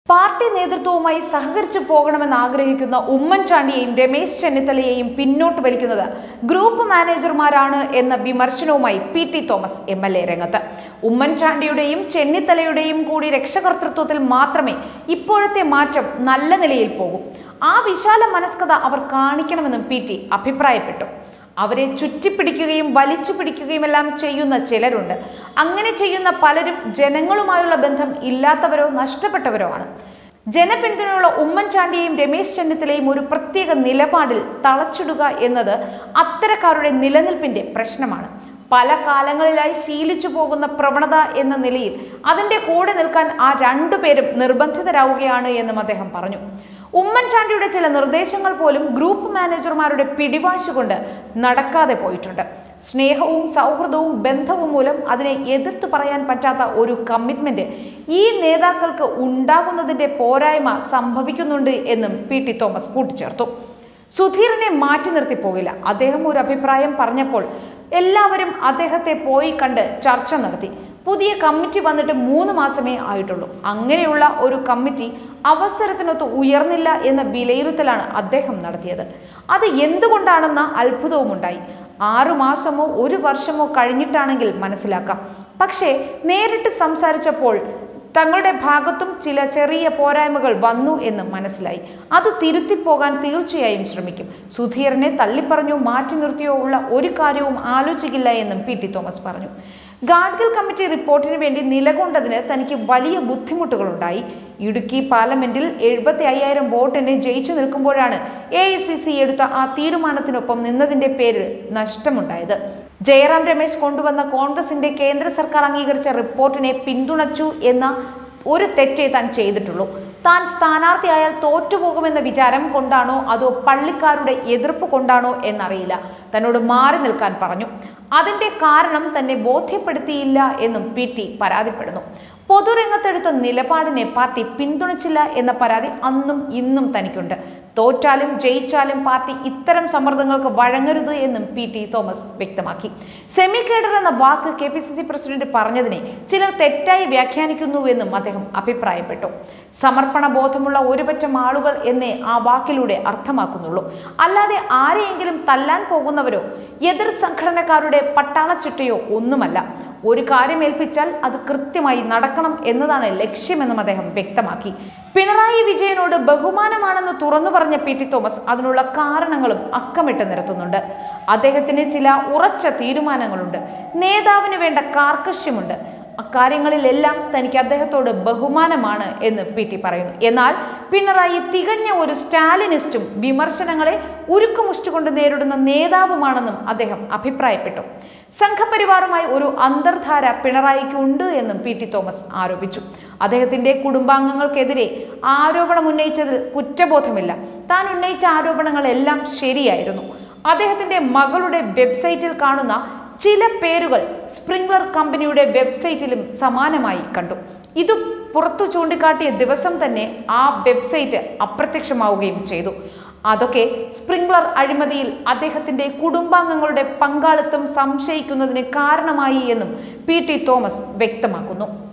party നേതൃത്വവുമായി സഹകരിച്ചു പോകണമെന്ന് ആഗ്രഹിക്കുന്ന ഉമ്മൻചാണ്ടിയെയും രമേശ് ചെന്നിത്തലയെയും പിന്നോട്ട് വലിക്കുന്നത് ഗ്രൂപ്പ് മാനേജർമാരാണ് എന്ന വിമർശനവുമായി P T Thomas M L A രംഗത്ത് ഉമ്മൻചാണ്ടിയുടെയും ചെന്നിത്തലയുടെയും കൂടി രക്ഷകർത്തൃത്വത്തിൽ മാത്രമേ ഇപ്പോഴത്തെ മാറ്റം നല്ല നിലയിൽ പോകും ആ വിശാല മനസ്കത അവർ കാണിക്കണമെന്നും പി ടി അഭിപ്രായപ്പെട്ടു അവരെ ചുറ്റിപ്പിടിക്കുകയും വലിച്ചു പിടിക്കുകയും എല്ലാം ചെയ്യുന്ന ചിലരുണ്ട് അങ്ങനെ ചെയ്യുന്ന പലരും ജനങ്ങളുമായുള്ള ബന്ധം ഇല്ലാത്തവരോ നഷ്ടപ്പെട്ടവരോ ആണ് ജനപിന്തുണയുള്ള ഉമ്മൻചാണ്ടിയെയും രമേശ് ചെന്നിത്തലയും ഒരു പ്രത്യേക നിലപാടിൽ തളച്ചിടുക എന്നത് അത്തരക്കാരുടെ നിലനിൽപ്പിന്റെ പ്രശ്നമാണ് പല കാലങ്ങളിലായി ശീലിച്ചു പോകുന്ന പ്രവണത എന്ന നിലയിൽ അതിന്റെ കൂടെ നിൽക്കാൻ ആ രണ്ടുപേരും നിർബന്ധിതരാവുകയാണ് എന്നും അദ്ദേഹം പറഞ്ഞു ഉമ്മൻചാണ്ടിയുടെ ചില നിർദ്ദേശങ്ങൾ പോലും ഗ്രൂപ്പ് മാനേജർമാരുടെ പിടിവാശി കൊണ്ട് നടക്കാതെ പോയിട്ടുണ്ട് സ്നേഹവും സൗഹൃദവും ബന്ധവും മൂലം അതിനെ എതിർത്തു പറയാൻ പറ്റാത്ത ഒരു കമ്മിറ്റ്മെന്റ് ഈ നേതാക്കൾക്ക് ഉണ്ടാകുന്നതിന്റെ പോരായ്മ സംഭവിക്കുന്നുണ്ട് എന്നും പി ടി തോമസ് കൂട്ടിച്ചേർത്തു സുധീറിനെ മാറ്റി നിർത്തി പോകില്ല അദ്ദേഹം ഒരു അഭിപ്രായം പറഞ്ഞപ്പോൾ എല്ലാവരും അദ്ദേഹത്തെ പോയി കണ്ട് ചർച്ച നടത്തി പുതിയ കമ്മിറ്റി വന്നിട്ട് മൂന്ന് മാസമേ ആയിട്ടുള്ളൂ അങ്ങനെയുള്ള ഒരു കമ്മിറ്റി അവസരത്തിനൊത്ത് ഉയർന്നില്ല എന്ന വിലയിരുത്തലാണ് അദ്ദേഹം നടത്തിയത് അത് എന്തുകൊണ്ടാണെന്ന അത്ഭുതവുമുണ്ടായി ആറു മാസമോ ഒരു വർഷമോ കഴിഞ്ഞിട്ടാണെങ്കിൽ മനസ്സിലാക്കാം പക്ഷേ നേരിട്ട് സംസാരിച്ചപ്പോൾ തങ്ങളുടെ ഭാഗത്തും ചില ചെറിയ പോരായ്മകൾ വന്നു എന്ന് മനസ്സിലായി അത് തിരുത്തിപ്പോകാൻ തീർച്ചയായും ശ്രമിക്കും സുധീറിനെ തള്ളിപ്പറഞ്ഞോ മാറ്റി നിർത്തിയോ ഉള്ള ഒരു കാര്യവും ആലോചിക്കില്ല എന്നും പി ടി തോമസ് പറഞ്ഞു ഗാഡ്ഗിൽ കമ്മിറ്റി റിപ്പോർട്ടിന് വേണ്ടി നിലകൊണ്ടതിന് തനിക്ക് വലിയ ബുദ്ധിമുട്ടുകളുണ്ടായി ഇടുക്കി പാർലമെന്റിൽ എഴുപത്തി അയ്യായിരം വോട്ടിന് ജയിച്ചു നിൽക്കുമ്പോഴാണ് എ ഐ സി സി എടുത്ത ആ തീരുമാനത്തിനൊപ്പം നിന്നതിന്റെ പേരിൽ നഷ്ടമുണ്ടായത് ജയറാം രമേശ് കൊണ്ടുവന്ന കോൺഗ്രസിന്റെ കേന്ദ്ര സർക്കാർ അംഗീകരിച്ച റിപ്പോർട്ടിനെ പിന്തുണച്ചു എന്ന ഒരു തെറ്റേ താൻ ചെയ്തിട്ടുള്ളൂ താൻ സ്ഥാനാർത്ഥിയായാൽ തോറ്റുപോകുമെന്ന വിചാരം കൊണ്ടാണോ അതോ പള്ളിക്കാരുടെ എതിർപ്പ് കൊണ്ടാണോ എന്നറിയില്ല തന്നോട് മാറി നിൽക്കാൻ പറഞ്ഞു അതിന്റെ കാരണം തന്നെ ബോധ്യപ്പെടുത്തിയില്ല എന്നും പി ടി പരാതിപ്പെടുന്നു പൊതുരംഗത്തെടുത്ത നിലപാടിനെ പാർട്ടി പിന്തുണച്ചില്ല എന്ന പരാതി അന്നും ഇന്നും തനിക്കുണ്ട് തോറ്റാലും ജയിച്ചാലും പാർട്ടി ഇത്തരം സമ്മർദ്ദങ്ങൾക്ക് വഴങ്ങരുത് എന്നും പി ടി തോമസ് വ്യക്തമാക്കി സെമി കേഡർ എന്ന വാക്ക് K P C C president പറഞ്ഞതിനെ ചിലർ തെറ്റായി വ്യാഖ്യാനിക്കുന്നുവെന്നും അദ്ദേഹം അഭിപ്രായപ്പെട്ടു സമർപ്പണ ബോധമുള്ള ഒരുപറ്റം ആളുകൾ എന്നേ ആ വാക്കിലൂടെ അർത്ഥമാക്കുന്നുള്ളൂ അല്ലാതെ ആരെയെങ്കിലും തല്ലാൻ പോകുന്നവരോ എതിർ സംഘടനക്കാരുടെ പട്ടാളച്ചിട്ടയോ ഒന്നുമല്ല ഒരു കാര്യം ഏൽപ്പിച്ചാൽ അത് കൃത്യമായി നടക്കണം എന്നതാണ് ലക്ഷ്യമെന്നും അദ്ദേഹം വ്യക്തമാക്കി പിണറായി വിജയനോട് ബഹുമാനമാണെന്ന് തുറന്നു പറഞ്ഞ പി ടി തോമസ് അതിനുള്ള കാരണങ്ങളും അക്കമിട്ട് നിരത്തുന്നുണ്ട് അദ്ദേഹത്തിന് ചില ഉറച്ച തീരുമാനങ്ങളുണ്ട് നേതാവിന് വേണ്ട കാർക്കശ്യമുണ്ട് അക്കാര്യങ്ങളിലെല്ലാം തനിക്ക് അദ്ദേഹത്തോട് ബഹുമാനമാണ് എന്ന് പി ടി പറയുന്നു എന്നാൽ പിണറായി തികഞ്ഞ ഒരു സ്റ്റാലിനിസ്റ്റും വിമർശനങ്ങളെ ഉരുക്കുമുഷ്ടികൊണ്ട് നേരിടുന്ന നേതാവുമാണെന്നും അദ്ദേഹം അഭിപ്രായപ്പെട്ടു സംഘപരിവാറുമായി ഒരു അന്തർധാര പിണറായിക്ക് ഉണ്ട് എന്നും പി ടി തോമസ് ആരോപിച്ചു അദ്ദേഹത്തിന്റെ കുടുംബാംഗങ്ങൾക്കെതിരെ ആരോപണം ഉന്നയിച്ചതിൽ കുറ്റബോധമില്ല താൻ ഉന്നയിച്ച ആരോപണങ്ങളെല്ലാം ശരിയായിരുന്നു അദ്ദേഹത്തിന്റെ മകളുടെ വെബ്സൈറ്റിൽ കാണുന്ന ചില പേരുകൾ സ്പ്രിംഗ്ലർ കമ്പനിയുടെ വെബ്സൈറ്റിലും സമാനമായി കണ്ടു ഇത് പുറത്തു ചൂണ്ടിക്കാട്ടിയ ദിവസം തന്നെ ആ വെബ്സൈറ്റ് അപ്രത്യക്ഷമാവുകയും ചെയ്തു അതൊക്കെ സ്പ്രിംഗ്ലർ അഴിമതിയിൽ അദ്ദേഹത്തിന്റെ കുടുംബാംഗങ്ങളുടെ പങ്കാളിത്തം സംശയിക്കുന്നതിന് കാരണമായി എന്നും പി ടി തോമസ് വ്യക്തമാക്കുന്നു